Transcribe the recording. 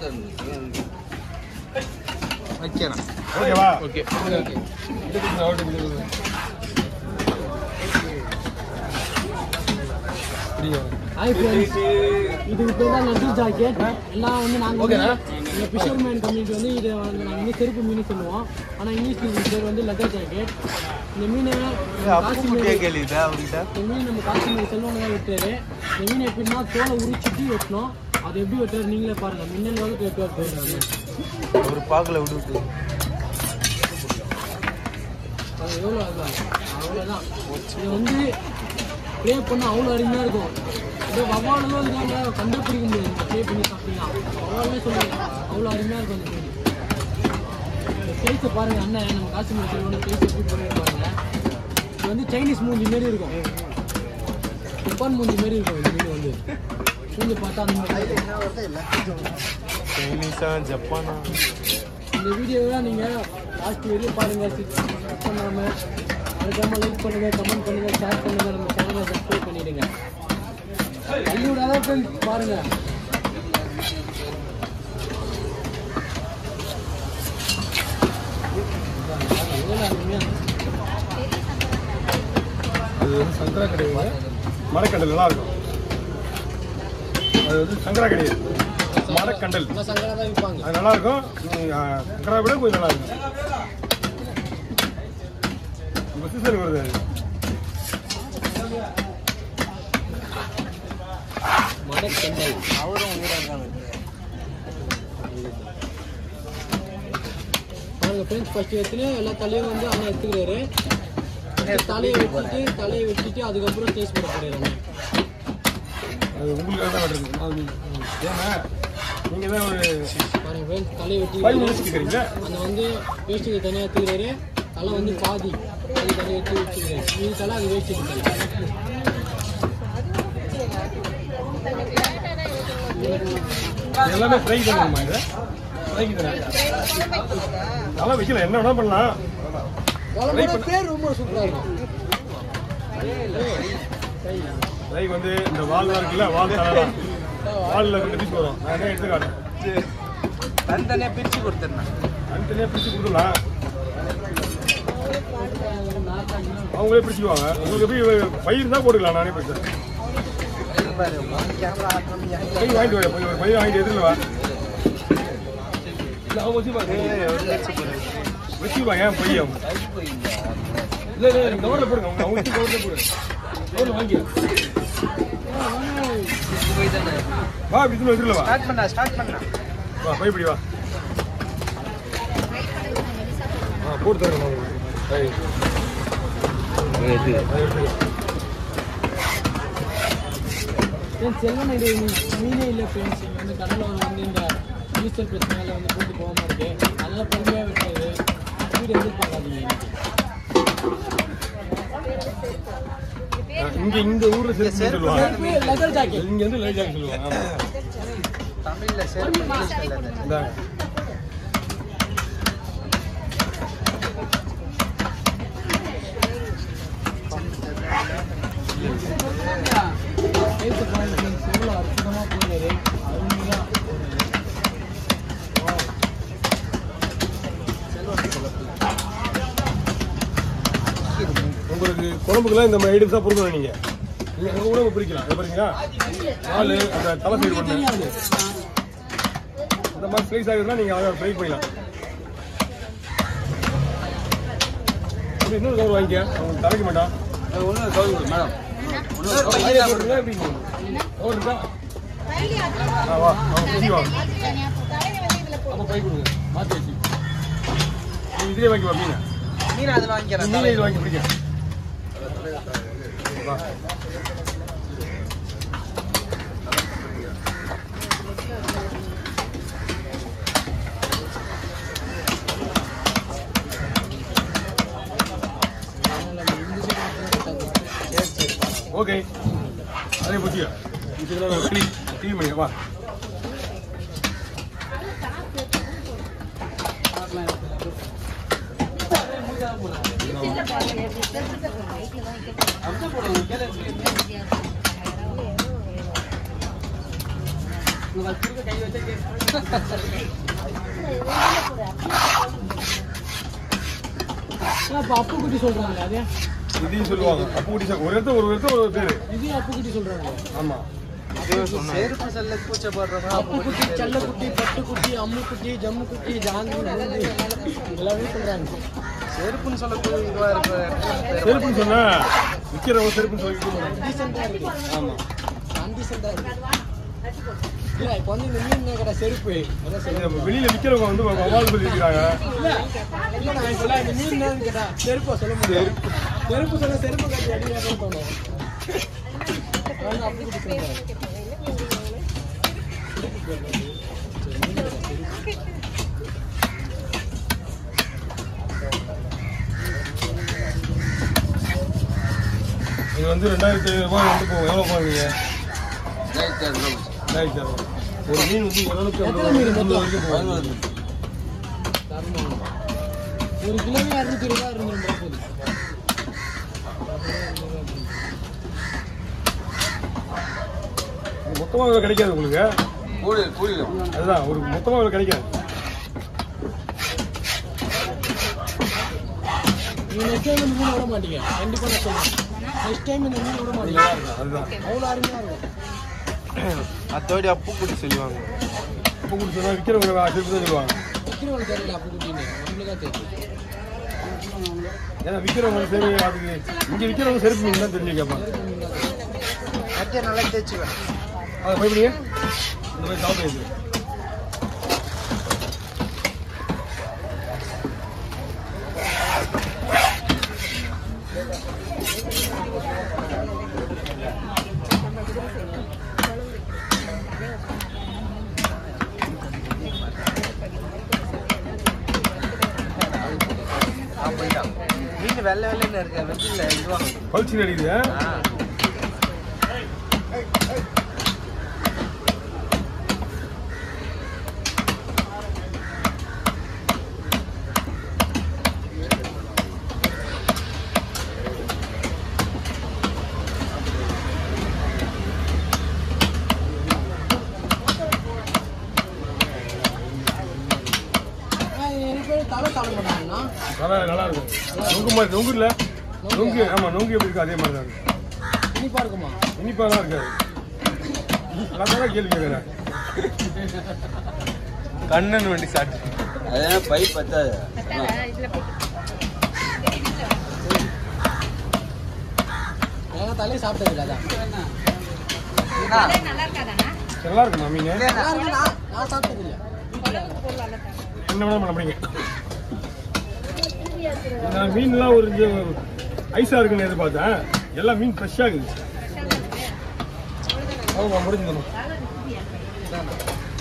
வைக்கிறேன் ஓகேவா okay okay hi friends இதுக்கு பேர் தான் லட்டு ஜாக்கெட் எல்லாம் வந்து நாங்கள் ஓகேண்ணா. எங்கள் ஃபிஷர்மேன் கம்யூனிட்டி வந்து இதை வந்து நாங்கள் வந்து செருப்பு மீன் சொல்லுவோம் ஆனால் இங்கிலீஷ் இதுக்கு பேர் வந்து லெதர் ஜாக்கெட் இந்த மீனை காஷ்மீர் கேள்விதா அவர்கிட்ட இந்த மீன் நம்ம காஷ்மீர் செல்வம் தான் வெட்டாரு இந்த மீன் எப்படின்னா தோலை உரிச்சிட்டு வெட்டணும் அது எப்படி வெட்டுறது நீங்களே பாருங்கள் மின்னல் அளவுக்கு வெட்டுவார் போயிடுறாங்க ஒரு பாக்கல விடுது அது எவ்வளோ அதுதான் அவ்வளோதான் இது வந்து ப்ளே பண்ண அவ்வளோ அருமையாக இருக்கும் இதோ வவ்வாலும் இருக்காங்க கண்டுபிடிக்க முடியாது இந்த ப்ளே பண்ணி சாப்பிட்டீங்கன்னா வவ்வாலுமே சொல்லுங்க அவ்வளோ அருமையாக இருக்கும் அந்த மீன் இந்த ஃபேஸை பாருங்க அண்ணன் நம்ம காஷ்மீர் செல்வன ஃபேஸ் எப்படி பண்ணியிருப்பாங்க இது வந்து சைனீஸ் மூஞ்சி மாரி இருக்கும் ஜப்பான் மூஞ்சி மாரி இருக்கும் இந்த மீன் வந்து மூஞ்சி பார்த்தா அந்த மாதிரி இருக்கும். சைனீஸா ஜப்பானா இந்த வீடியோவை நீங்கள் லாஸ்ட் வரையும் பாருங்கள் ஸ்கிப் பண்ணாமல் மறக்காமல் லைக் பண்ணுங்கள் கமெண்ட் பண்ணுங்கள் ஷேர் பண்ணுங்கள் நம்ம சேனலை சப்ஸ்கிரைப் பண்ணிடுங்க தள்ளி விடாத ஃப்ரெண்ட்ஸ் பாருங்கள் அது வந்து சங்கரா கிடையாது மரக்கண்டல் நல்லா இருக்கும் அது வந்து சங்கரா கிடையாது மரக்கண்டல் சங்கரா தான் விற்பாங்க அது நல்லா இருக்கும் உம், ஆ, சங்கரா விட கொஞ்சம் நல்லா இருக்கும் இப்போ சீசன் வருது அது மடக்கண்டல் அவரும் உயிராக இருக்காங்க பாருங்க ஃப்ரெண்ட்ஸ் ஃபர்ஸ்ட் எடுத்துன்னு எல்லா தலையும் வந்து அண்ணன் எடுத்துக்கிறாரு தலையை வெட்டிட்டு தலையை வெட்டிட்டு அதுக்கப்புறம் டேஸ்ட் பண்ண போடுறாங்க அது உங்களுக்காக தான் வெட்டுறது அது ஏன்னா நீங்கள் தான் ஒரு பாருங்க ஃப்ரெண்ட்ஸ் தலையை ஃபைவ் வெட்டி மினிட்ஸ் கேட்குறீங்களா அந்த வந்து வேஸ்ட்டுக்கு தனியாக எடுத்துக்கிறாரு தலை வந்து பாதி அது தனியாக எடுத்து வச்சுக்கிறாரு மீதி தலை அது வேஸ்ட்டுக்கு தலை எல்லாமே ஃப்ரை பண்ணணுமா இதை ஃப்ரைக்கு தானே நல்லா வைக்கல என்ன வேணா பண்ணலாம் குழம்போட பேர் ரொம்ப சூப்பராக இருக்கும் ஃப்ரை வந்து இந்த வால்லாம் இருக்குல்ல வால் தலை வாலில் ரெண்டு பீஸ் வரும் நான் என்ன எடுத்துக்காட்டேன் தனித்தனியாக பிரித்து கொடுத்துருந்தேன் தனித்தனியாக பிரித்து கொடுத்துடலாம் அவங்களே பிரிச்சுக்குவாங்க உங்களுக்கு எப்படி பயிர் தான் போட்டுக்கலாம் நானே பிடிச்சேன் கேமரா ஆட்டம் பை வாங்கிட்டு வா போய் ஒரு பை வாங்கிட்டு எதிரில் வா இல்லை அவங்க வச்சு பாருங்க வச்சுக்குவா ஏன் பையன் அவங்க இல்லை இல்லை எனக்கு கவரில் போடுங்க அவங்க அவங்க வச்சு கவரில் போடு கவரில் வாங்கி வா அப்படி சொல்லி எதிரில் வா ஸ்டார்ட் பண்ண ஸ்டார்ட் பண்ண வா பை இப்படி வா ஆ போட்டு தரேன் நான் உங்களுக்கு பை. அதை எடுத்துக்க. ஃப்ரெண்ட்ஸ் செல்வன் இது மீனே இல்லை ஃப்ரெண்ட்ஸ் இங்கே வந்து கடலில் வந்து இந்த ஈஸ்டர் பிரச்சனையால வந்து போட்டு போகாமல் இருக்கு அதெல்லாம் பொறுமையாக விட்டுறது வீடு எதிர்பார்க்காதீங்க ஆ, இங்க இந்த ஊர்ல செருப்பு சொல்லுவாங்க லெதர் ஜாக்கெட் இங்க வந்து லைஜாக் சொல்லுவாங்க ஆமா. தமிழில் சேர்த்து இங்கிலீஷில் இல்லை இந்தாங்க பேச பாருங்க ஃப்ரெண்ட்ஸ் எவ்வளோ அற்புதமாக போகிறாரு அருமையாக உங்களுக்கு குழம்புக்குலாம் இந்த மாதிரி ஐட்டம்ஸ் தான் பொறுக்கணும் நீங்க நீங்க உங்க உணவு பிரிக்கலாம் இதை பாத்தீங்களா ஆளு அந்த தலை சைடு பண்ணு தெரியாது இந்த மாதிரி ஸ்லைஸ் ஆகுதுன்னா நீங்க அதை ஃப்ரை பண்ணிக்கலாம் அப்படி இன்னொரு கவர் வாங்கிக்க அவங்க தலைக்க மாட்டான் ஒன்றும் கவுது மேடம் வாயில போட்டுருங்க, எப்படி கவர் இருக்கா ஆ வா அவங்க குச்சி வா அப்போ பை கொடுங்க மாற்றி வச்சு நீ இதுலேயே வாங்கி வா மீனை மீன் அதில் வாங்கிக்கிறேன் நீங்களே இது வாங்கி பிடிக்க வா ஓகே அதே பிடிச்சிக்க இதுக்கெல்லாம் க்ளீன் க்ளீன் பண்ணிக்க வா கை வச்சா கேட்கும் அப்ப அப்பு குட்டி சொல்றாங்க அதே இதையும் சொல்லுவாங்க அப்போ குட்டி சாக்கு ஒரு இடத்துல ஒரு இடத்துல ஒரு பேரு இதையும் அப்பு குட்டி சொல்றாங்க ஆமா செருப்பு செல்ல கூச்சப்படுறவங்க அப்பு குட்டி செல்ல குட்டி பட்டு குட்டி அம்மு குட்டி ஜம்மு குட்டி ஜாங்கி நந்தி எல்லாமே சொல்றாங்க செருப்புன்னு சொல்லக்கூடிய இதுவா இருக்கிற இடத்துல பேர் செருப்புன்னு சொன்னா விற்கிறவங்க செருப்புன்னு சொல்லி டீசெண்டா இருக்கு ஆமா அன்டீசெண்டா இருக்கு இல்ல இப்போ வந்து இந்த மீன் கடை செருப்பு அதான் இது சொல்லுங்க வெளியில விற்கிறவங்க வந்து வவால் சொல்லி இருக்கிறாங்க இல்ல இல்ல நான் இப்ப இந்த மீன் என்னன்னு கேட்டா செருப்பா சொல்ல முடியாது செருப்பு சொன்னா செருப்பு கட்டி அடிக்கணும் தோணும் நான் அப்படி குட்டி சொல்றேன் இது வந்து ரெண்டாயிரத்தி ஐநூறு ரூபாய் வந்து போகும் எவ்வளோ போவீங்க ரெண்டாயிரத்தி அறுபது ஒரு மீன் வந்து இருநூத்தி எத்தனை மீன் மொத்தம்? வரைக்கும் போகும் தரணும். ஒரு கிலோவே அறுநூத்தி ரூபாய் இருந்துரும் போகுது இது மொத்தமா இவ்வளவு கிடைக்காது உங்களுக்கு கூலி கூலி அதுதான் ஒரு மொத்தமா இவ்வளவு கிடைக்காது நீங்க நெக்ஸ்ட் டைம் இந்த மீன் விட மாட்டீங்க கண்டிப்பா நான் சொல்றேன் நெக்ஸ்ட் டைம் இந்த மீன் விட மாட்டீங்க அதுதான் அவ்வளோ அருமையா இருக்கும் அத்தோடி அப்பு கூட்டி சொல்லுவாங்க இப்போ கொடுத்து சொன்னா விற்கிறவங்க செருப்பு தான் சொல்லுவாங்க விற்கிறவங்களுக்கு தெரியல அப்படி குட்டின்னு நம்மளுக்கா தெரியும் ஏன்னா விற்கிறவங்க சரி அதுக்கு இங்க விற்கிறவங்க செருப்பு மீன் தான் தெரிஞ்சு கேட்பாங்க மத்திய நல்லா தேய்ச்சுவேன் அதை பயப்படுங்க இந்த மாதிரி சாப்பிட்டு அப்படியா மீன் வெள்ளை வெள்ளைன்னு இருக்கு வெட்டில இதுவாங்க பல்ச்சி அடிக்குது ஆ? ஆ எனக்கு பேர் தலை சாப்பிட மாட்டாங்கன்னா நல்லா நல்லா இருக்கும் நொங்கு மாதிரி நொங்கு இல்ல நொங்கு ஆமா நொங்கு எப்படி இருக்கு அதே மாதிரி தான் இருக்கும் இனிப்பா இருக்குமா இனிப்பாலாம் இருக்காது நான் தான் கேள்வி கேட்குறேன் கண்ணன் வண்டி சாட்டு அதான் பை பத்தாது ஏன்னா தலையை சாப்பிட்டது இல்லை அதான் நல்லா இருக்குமா மீன் நல்லா இருக்கு, நான் நான் சாப்பிட்டது இல்லை என்ன வேணா பண்ண முடியுங்க நான் மீன்லாம் ஒரு இது ஐஸா இருக்குன்னு எதிர்பார்த்தேன் எல்லாம் மீன் ஃப்ரெஷ்ஷாக இருக்குது ஆமாம் முடிஞ்சிடணும்